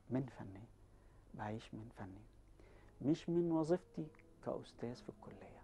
من فني بعيش من فني مش من وظيفتي كأستاذ في الكلية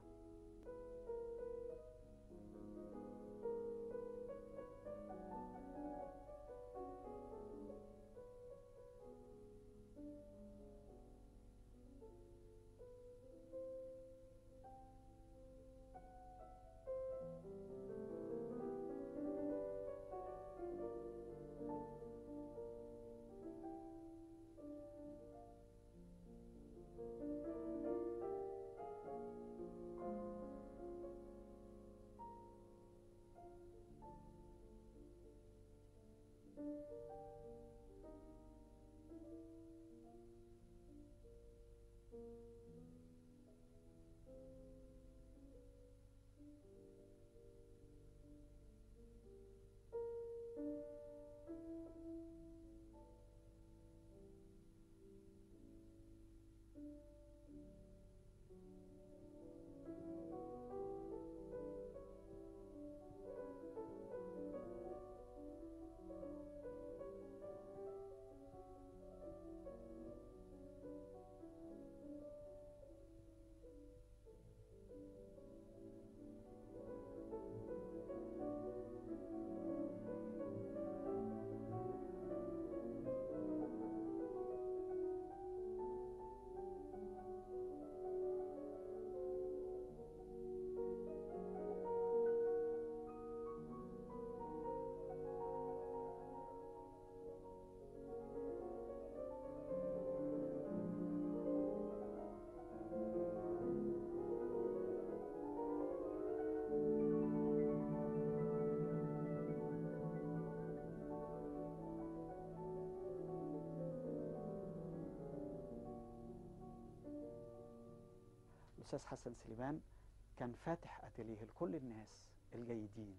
الأستاذ حسن سليمان كان فاتح أتليه لكل الناس الجيدين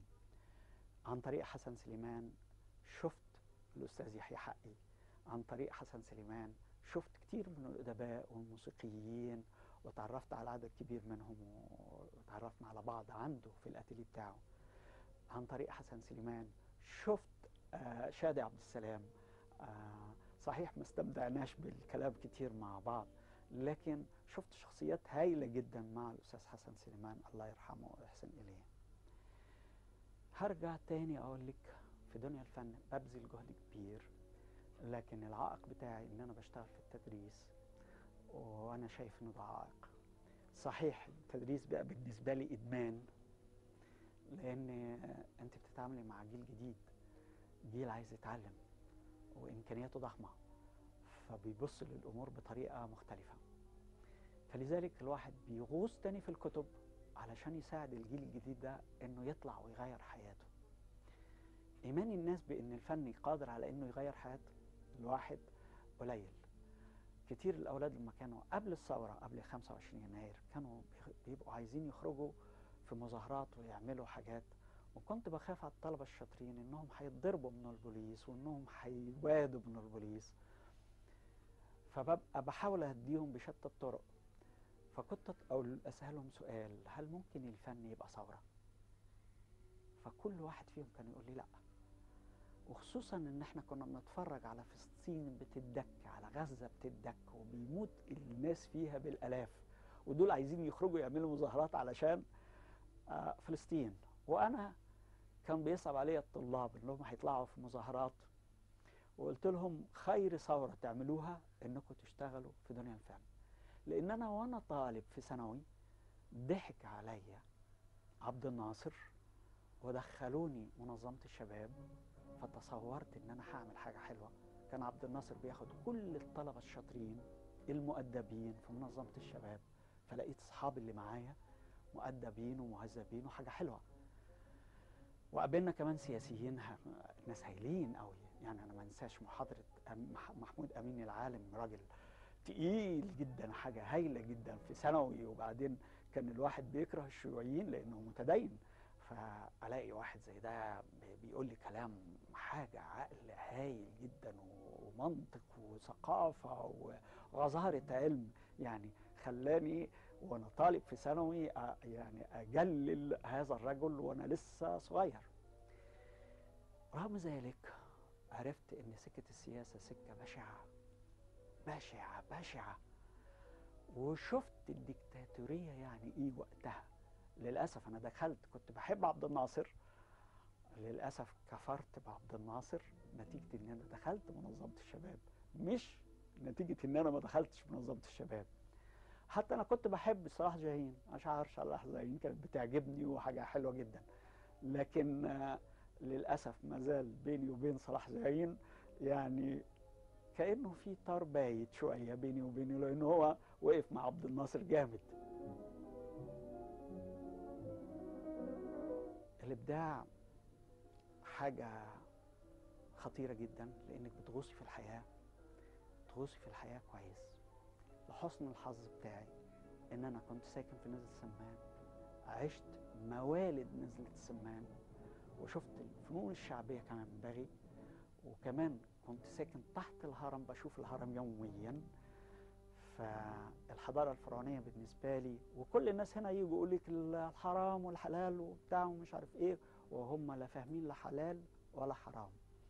عن طريق حسن سليمان شفت الأستاذ يحيى حقي عن طريق حسن سليمان شفت كتير من الأدباء والموسيقيين وتعرفت على عدد كبير منهم وتعرفنا على بعض عنده في الأتليه بتاعه عن طريق حسن سليمان شفت آه شادي عبد السلام آه صحيح ما استمتعناش بالكلام كتير مع بعض لكن شفت شخصيات هايلة جدا مع الأستاذ حسن سليمان الله يرحمه ويحسن إليه هرجع تاني أقول لك في دنيا الفن ببذل جهد كبير لكن العائق بتاعي إن أنا بشتغل في التدريس وأنا شايف إنه ده عائق صحيح التدريس بقى بالنسبة لي إدمان لأن أنت بتتعاملي مع جيل جديد جيل عايز يتعلم وإمكانياته ضخمة فبيبص للأمور بطريقة مختلفة فلذلك الواحد بيغوص تاني في الكتب علشان يساعد الجيل الجديد ده انه يطلع ويغير حياته ايمان الناس بان الفن قادر على انه يغير حياه الواحد قليل كتير الاولاد لما كانوا قبل الثوره قبل 25 يناير كانوا بيبقوا عايزين يخرجوا في مظاهرات ويعملوا حاجات وكنت بخاف على الطلبه الشاطرين انهم هيتضربوا من البوليس وانهم هيوادوا من البوليس فببقى بحاول اهديهم بشتى الطرق فكنت اقول اسالهم سؤال هل ممكن الفن يبقى ثوره فكل واحد فيهم كان يقول لي لا وخصوصا ان احنا كنا بنتفرج على فلسطين بتدك على غزه بتدك وبيموت الناس فيها بالالاف ودول عايزين يخرجوا يعملوا مظاهرات علشان آه فلسطين وانا كان بيصعب عليا الطلاب انهم هيطلعوا في مظاهرات وقلت لهم خير ثوره تعملوها انكم تشتغلوا في دنيا الفن لان انا وانا طالب في ثانوي ضحك عليا عبد الناصر ودخلوني منظمه الشباب فتصورت ان انا هعمل حاجه حلوه كان عبد الناصر بياخد كل الطلبه الشاطرين المؤدبين في منظمه الشباب فلقيت اصحابي اللي معايا مؤدبين ومهذبين وحاجه حلوه وقابلنا كمان سياسيين ناس هايلين قوي يعني انا ما انساش محاضره محمود امين العالم راجل تقيل جدا حاجه هايله جدا في ثانوي وبعدين كان الواحد بيكره الشيوعيين لانه متدين فالاقي واحد زي ده بيقول لي كلام حاجه عقل هايل جدا ومنطق وثقافه وغزاره علم يعني خلاني وانا طالب في ثانوي يعني اجلل هذا الرجل وانا لسه صغير رغم ذلك عرفت ان سكه السياسه سكه بشعه بشعة بشعة وشفت الديكتاتورية يعني ايه وقتها للأسف أنا دخلت كنت بحب عبد الناصر للأسف كفرت بعبد الناصر نتيجة إن أنا دخلت منظمة الشباب مش نتيجة إن أنا ما دخلتش منظمة الشباب حتى أنا كنت بحب صلاح جاهين أشعار صلاح جاهين كانت بتعجبني وحاجة حلوة جدا لكن آه، للأسف ما زال بيني وبين صلاح جاهين يعني كأنه في طار بايت شوية بيني وبينه لأن هو وقف مع عبد الناصر جامد الإبداع حاجة خطيرة جدا لأنك بتغوصي في الحياة بتغوصي في الحياة كويس لحسن الحظ بتاعي إن أنا كنت ساكن في نزلة السمان عشت موالد نزلة السمان وشفت الفنون الشعبية كما ينبغي وكمان كنت ساكن تحت الهرم بشوف الهرم يوميا فالحضارة الفرعونية بالنسبة لي وكل الناس هنا يجوا يقول لك الحرام والحلال وبتاع ومش عارف ايه وهم لا فاهمين لا حلال ولا حرام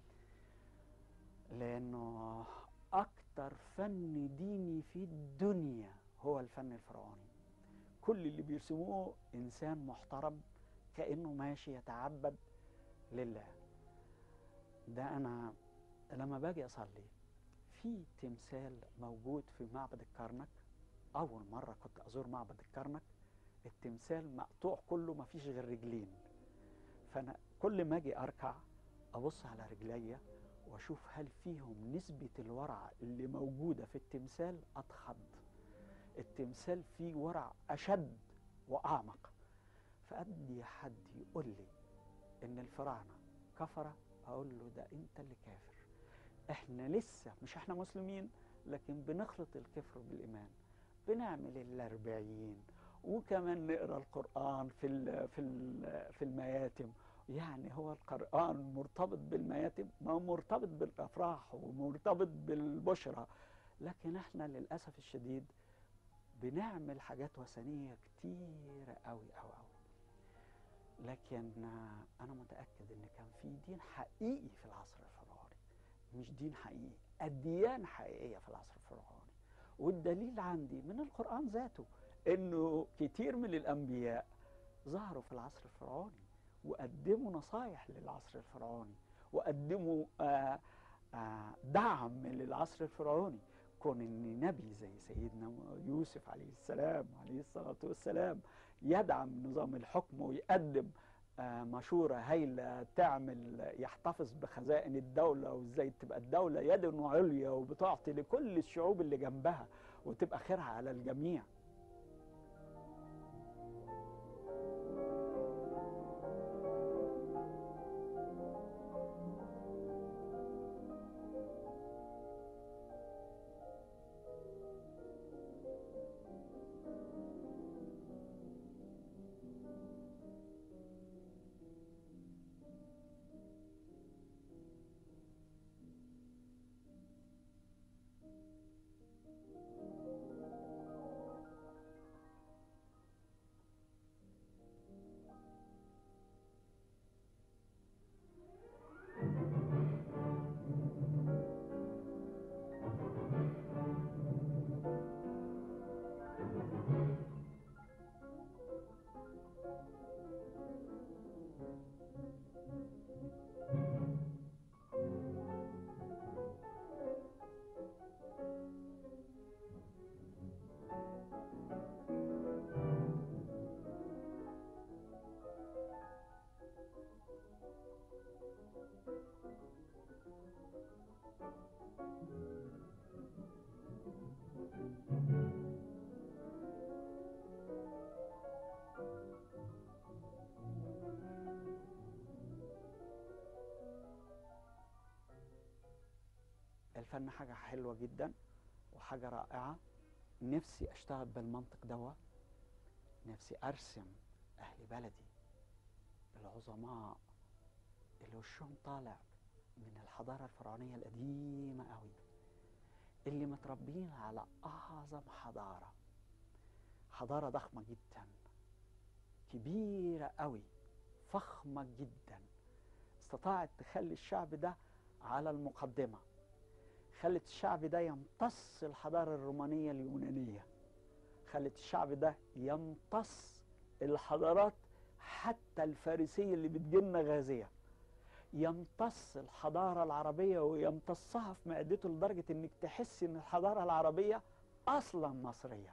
لأنه أكتر فن ديني في الدنيا هو الفن الفرعوني كل اللي بيرسموه إنسان محترم كأنه ماشي يتعبد لله ده أنا لما باجي أصلي في تمثال موجود في معبد الكرنك أول مرة كنت أزور معبد الكرنك التمثال مقطوع كله ما فيش غير رجلين فأنا كل ما أجي أركع أبص على رجليا وأشوف هل فيهم نسبة الورع اللي موجودة في التمثال أتخض التمثال فيه ورع أشد وأعمق فأدي حد يقول لي إن الفراعنة كفرة أقول له ده أنت اللي كافر إحنا لسه مش إحنا مسلمين لكن بنخلط الكفر بالإيمان بنعمل الأربعين وكمان نقرا القرآن في ال في ال في المياتم يعني هو القرآن مرتبط بالمياتم ما هو مرتبط بالأفراح ومرتبط بالبشرى لكن احنا للأسف الشديد بنعمل حاجات وثنية كتير قوي قوي قوي لكن أنا متأكد إن كان في دين حقيقي في العصر الفرعوني مش دين حقيقي أديان حقيقية في العصر الفرعوني والدليل عندي من القرآن ذاته إنه كتير من الأنبياء ظهروا في العصر الفرعوني وقدموا نصايح للعصر الفرعوني وقدموا آآ آآ دعم للعصر الفرعوني كون ان نبي زي سيدنا يوسف عليه السلام عليه الصلاه والسلام يدعم نظام الحكم ويقدم مشوره هايله تعمل يحتفظ بخزائن الدوله وازاي تبقى الدوله يد عليا وبتعطي لكل الشعوب اللي جنبها وتبقى خيرها على الجميع الفن حاجة حلوة جدا وحاجة رائعة نفسي أشتغل بالمنطق دوا نفسي أرسم أهل بلدي العظماء اللي وشهم طالع من الحضارة الفرعونية القديمة قوي اللي متربيين على أعظم حضارة حضارة ضخمة جدا كبيرة قوي فخمة جدا استطاعت تخلي الشعب ده على المقدمة خلت الشعب ده يمتص الحضارة الرومانية اليونانية خلت الشعب ده يمتص الحضارات حتى الفارسية اللي بتجيلنا غازية يمتص الحضارة العربية ويمتصها في معدته لدرجة انك تحس ان الحضارة العربية اصلا مصرية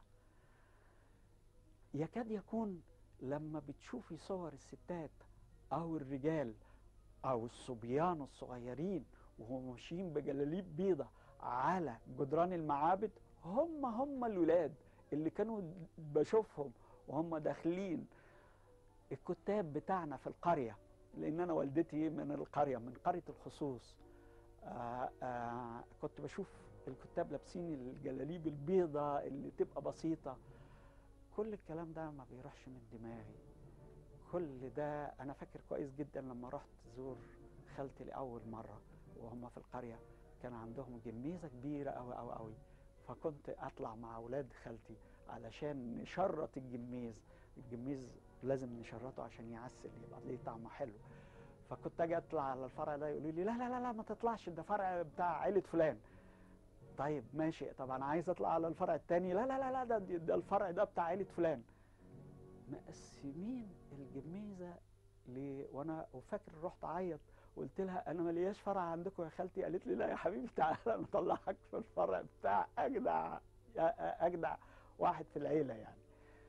يكاد يكون لما بتشوفي صور الستات او الرجال او الصبيان الصغيرين وهم ماشيين بجلاليب بيضة على جدران المعابد هم هم الولاد اللي كانوا بشوفهم وهم داخلين الكتاب بتاعنا في القرية لأن أنا والدتي من القرية من قرية الخصوص آآ آآ كنت بشوف الكتاب لابسين الجلاليب البيضة اللي تبقى بسيطة كل الكلام ده ما بيروحش من دماغي كل ده أنا فاكر كويس جدا لما رحت زور خالتي لأول مرة وهم في القرية كان عندهم جميزة كبيرة أوي أوي أوي فكنت أطلع مع أولاد خالتي علشان نشرط الجميز الجميز لازم نشرطه عشان يعسل يبقى ليه طعمه حلو فكنت اجي اطلع على الفرع ده يقولوا لي لا لا لا لا ما تطلعش ده فرع بتاع عيله فلان طيب ماشي طب انا عايز اطلع على الفرع التاني لا لا لا لا ده, ده الفرع ده بتاع عيله فلان مقسمين الجميزه ل... وانا وفاكر رحت اعيط قلت لها انا ملياش فرع عندكم يا خالتي قالت لي لا يا حبيبي تعالى نطلعك في الفرع بتاع اجدع اجدع واحد في العيله يعني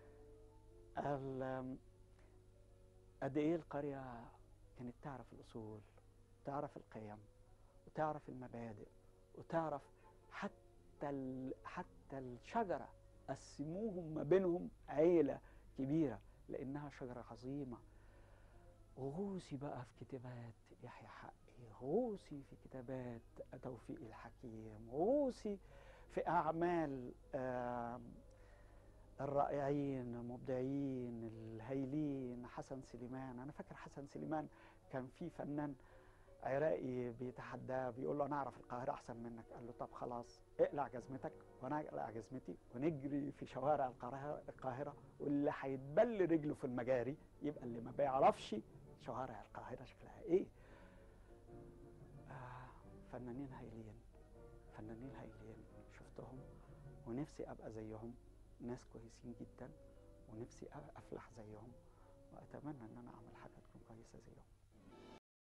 قد ايه القريه كانت تعرف الاصول تعرف القيم وتعرف المبادئ وتعرف حتى ال... حتى الشجره قسموهم ما بينهم عيله كبيره لانها شجره عظيمه غوصي بقى في كتابات يحيى حقي غوصي في كتابات توفيق الحكيم غوصي في اعمال آه الرائعين المبدعين الهايلين حسن سليمان انا فاكر حسن سليمان كان في فنان عراقي بيتحداه بيقول له انا اعرف القاهره احسن منك قال له طب خلاص اقلع جزمتك وانا اقلع جزمتي ونجري في شوارع القاهره واللي هيتبل رجله في المجاري يبقى اللي ما بيعرفش شوارع القاهره شكلها ايه آه فنانين هايلين فنانين هايلين شفتهم ونفسي ابقى زيهم ناس كويسين جدا ونفسي افلح زيهم واتمنى ان انا اعمل حاجه تكون كويسه زيهم